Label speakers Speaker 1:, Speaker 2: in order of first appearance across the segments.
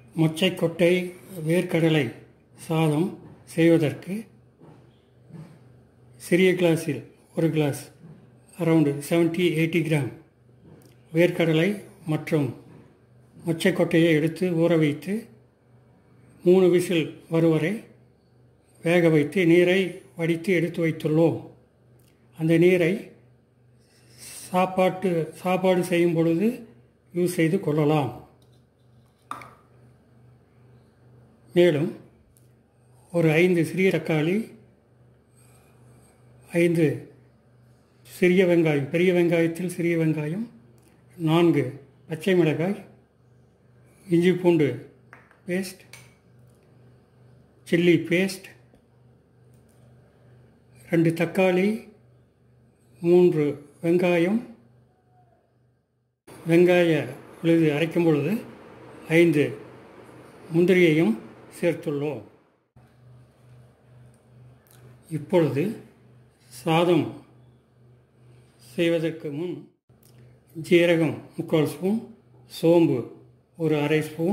Speaker 1: மொச்சைக்கொட்டை வேர்க்கடலை சாதம் செய்வதற்கு சிறிய கிளாஸில் ஒரு கிளாஸ் அரவுண்டு 70 எயிட்டி கிராம் வேர்க்கடலை மற்றும் மொச்சைக்கொட்டையை எடுத்து ஊற வைத்து மூணு விசில் வருவரை வேக வைத்து நீரை வடித்து எடுத்து வைத்துள்ளோம் அந்த நீரை சாப்பாட்டு சாப்பாடு செய்யும் பொழுது யூஸ் செய்து கொள்ளலாம் மேலும் ஒரு ஐந்து சிறிய தக்காளி ஐந்து சிறிய வெங்காயம் பெரிய வெங்காயத்தில் சிறிய வெங்காயம் நான்கு பச்சை மிளகாய் இஞ்சி பூண்டு பேஸ்ட் சில்லி பேஸ்ட் ரெண்டு தக்காளி மூன்று வெங்காயம் வெங்காய விழுது அரைக்கும் பொழுது ஐந்து முந்திரியையும் சேர்த்துள்ளோம் இப்பொழுது சாதம் செய்வதற்கு முன் ஜீரகம் முக்கால் ஸ்பூன் சோம்பு ஒரு அரை ஸ்பூன்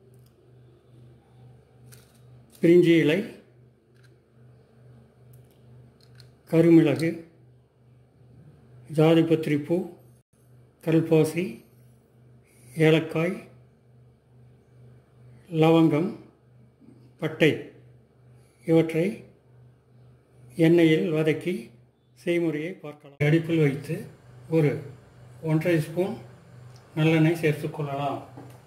Speaker 1: பிரிஞ்சி இலை கருமிளகு ஜாதிபத்திரி பூ கல்பாசி ஏலக்காய் லவங்கம் பட்டை இவற்றை எண்ணெயில் வதக்கி செய்முறையை பார்க்கலாம் அடுப்பில் வைத்து ஒரு ஒன்றரை ஸ்பூன் நல்லெண்ணெய் சேர்த்துக்கொள்ளலாம்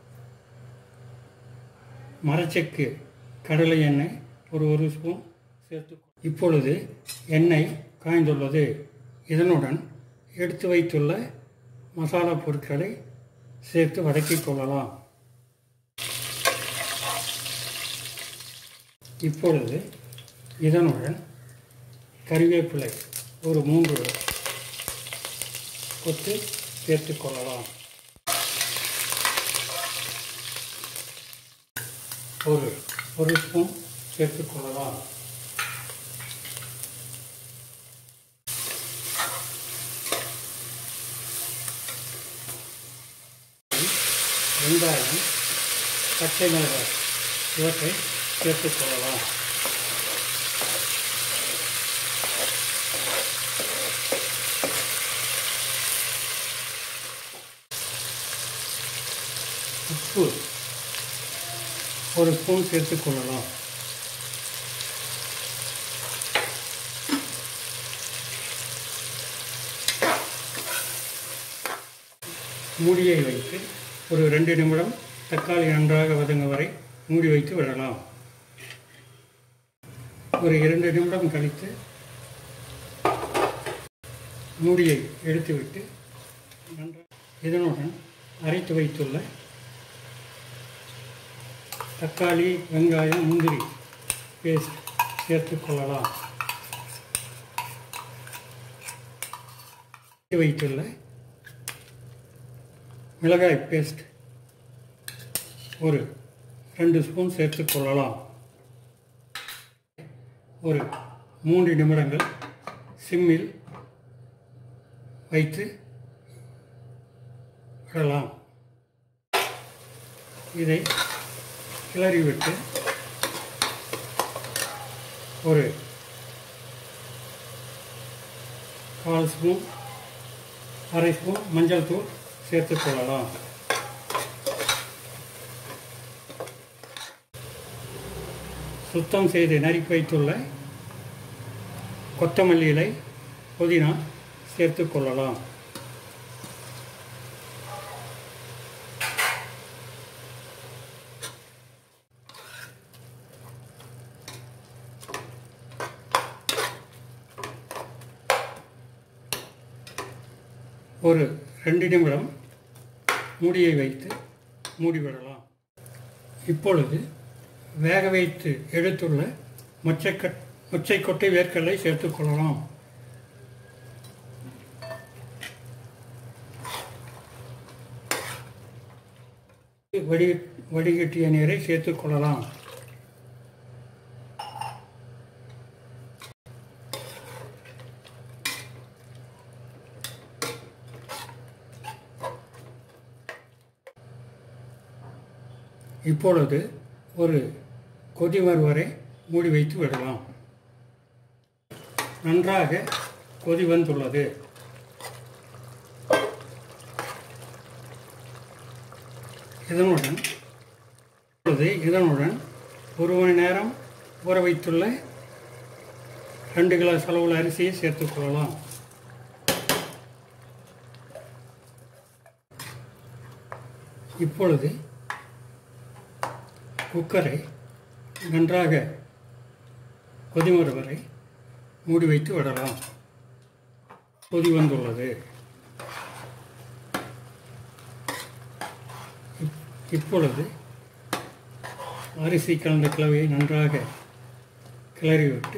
Speaker 1: மரச்செக்கு கடலை எண்ணெய் ஒரு ஒரு ஸ்பூன் சேர்த்து இப்பொழுது எண்ணெய் காய்ந்துள்ளது இதனுடன் எடுத்து வைத்துள்ள மசாலா பொருட்களை சேர்த்து வதக்கிக் கொள்ளலாம் இப்பொழுது இதனுடன் கறிவேப்பிலை ஒரு மூன்று கொத்து சேர்த்து கொள்ளலாம் ஒரு ஒரு ஸ்பூன் சேர்த்து கொள்ளலாம் வெங்காயம் பச்சை மிளகாய் இவற்றை சேர்த்துக் கொள்ளலாம் உப்பு ஒரு ஸ்பூன் சேர்த்துக் கொள்ளலாம் மூடியை வைத்து ஒரு ரெண்டு நிமிடம் தக்காளி நன்றாக வதங்க வரை மூடி வைத்து விடலாம் ஒரு இரண்டு நிமிடம் கழித்து மூடியை எடுத்துவிட்டு நன்றாக இதனுடன் அரைத்து வைத்துள்ள தக்காளி வெங்காயம் முந்திரி பேஸ்ட் சேர்த்து கொள்ளலாம் வைத்துள்ள மிளகாய் பேஸ்ட் ஒரு ரெண்டு ஸ்பூன் சேர்த்து கொள்ளலாம் ஒரு மூன்று நிமிடங்கள் சிம்மில் வைத்து விடலாம் இதை கிளறிவிட்டு ஒரு கால் ஸ்பூன் அரை ஸ்பூன் மஞ்சள் தூள் சேர்த்து கொள்ளலாம் சுத்தம் செய்து நறுக்கி வைத்துள்ள கொத்தமல்லி இலை புதினா சேர்த்து கொள்ளலாம் ஒரு ரெண்டு நிமிடம் மூடியை வைத்து மூடிவிடலாம் இப்பொழுது வேக வைத்து எடுத்துள்ள மொச்சைக்கட் மொச்சைக்கொட்டை வேர்க்கடலை சேர்த்துக்கொள்ளலாம் வடி வடிகட்டிய நீரை சேர்த்துக்கொள்ளலாம் இப்பொழுது ஒரு கொதி வரும் வரை மூடி வைத்து விடலாம் நன்றாக கொதி வந்துள்ளது இதனுடன் இப்பொழுது இதனுடன் ஒரு மணி நேரம் ஊற வைத்துள்ள ரெண்டு கிளாஸ் அளவுள்ள அரிசியை சேர்த்துக்கொள்ளலாம் இப்பொழுது குக்கரை நன்றாக கொதிமுறை வரை மூடி வைத்து விடலாம் கொதி வந்துள்ளது இப்- இப்பொழுது அரிசி கலந்த கலவையை நன்றாக கிளறிவிட்டு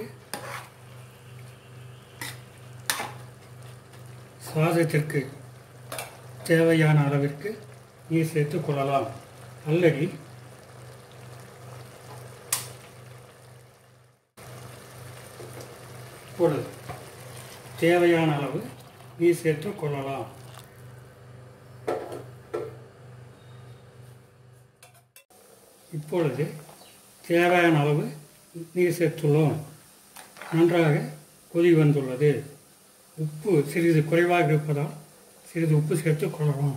Speaker 1: சாதத்திற்கு தேவையான அளவிற்கு நீர் சேர்த்துக் கொள்ளலாம் அல்லது இப்பொழுது தேவையான அளவு நீர் சேர்த்துக் கொள்ளலாம் இப்பொழுது தேவையான அளவு நீர் சேர்த்துள்ளோம் நன்றாக கொதி வந்துள்ளது உப்பு சிறிது குறைவாக இருப்பதால் சிறிது உப்பு சேர்த்துக் கொள்ளலாம்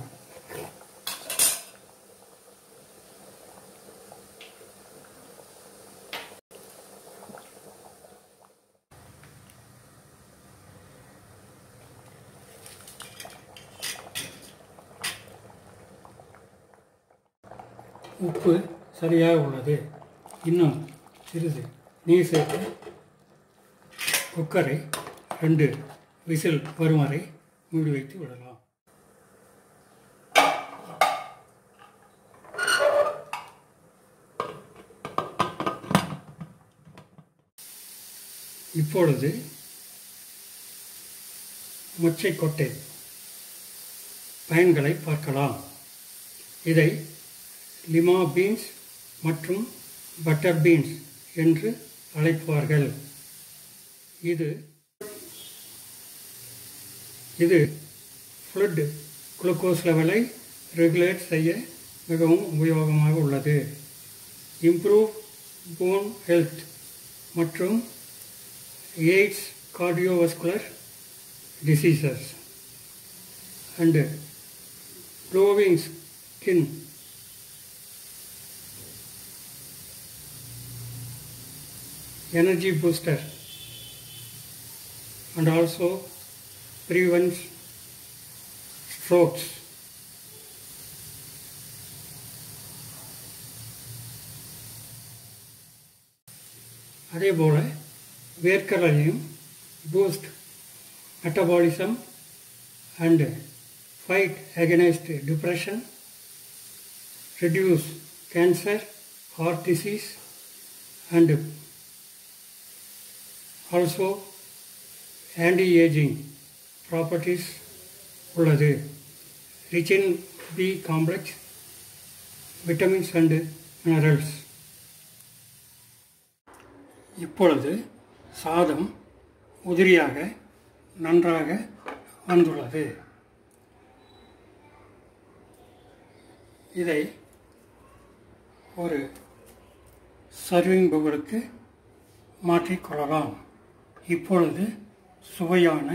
Speaker 1: உப்பு சரியாக உள்ளது இன்னும் சிறிது நீர் சேர்த்து குக்கரை ரெண்டு விசில் வரும் வரை மூடி வைத்து விடலாம் இப்பொழுது மொச்சைக்கொட்டை பயன்களை பார்க்கலாம் இதை லிமா பீன்ஸ் மற்றும் பட்டர் பீன்ஸ் என்று அழைப்பார்கள் இது இது ஃப்ளட் குளுக்கோஸ் லெவலை ரெகுலேட் செய்ய மிகவும் உபயோகமாக உள்ளது இம்ப்ரூவ் போன் ஹெல்த் மற்றும் aids cardiovascular diseases and glowing skin energy booster and also prevents strokes அதே போல் வேர்க்கடலையும் boost metabolism and fight against depression, reduce cancer, heart disease, and also anti-aging properties உள்ளது rich in B complex, vitamins and minerals. இப்பொழுது சாதம் உதிரியாக நன்றாக வந்துள்ளது இதை ஒரு சர்விங் பவுலுக்கு மாற்றிக்கொள்ளலாம் இப்பொழுது சுவையான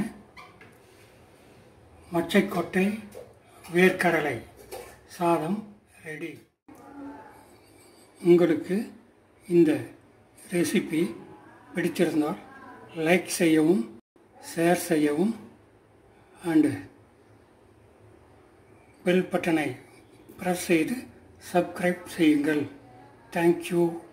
Speaker 1: மச்சைக்கொட்டை வேர்க்கடலை சாதம் ரெடி உங்களுக்கு இந்த ரெசிபி பிடித்திருந்தால் லைக் செய்யவும் ஷேர் செய்யவும் அண்டு பெல் பட்டனை ப்ரெஸ் செய்து சப்ஸ்கிரைப் செய்யுங்கள் தேங்க்யூ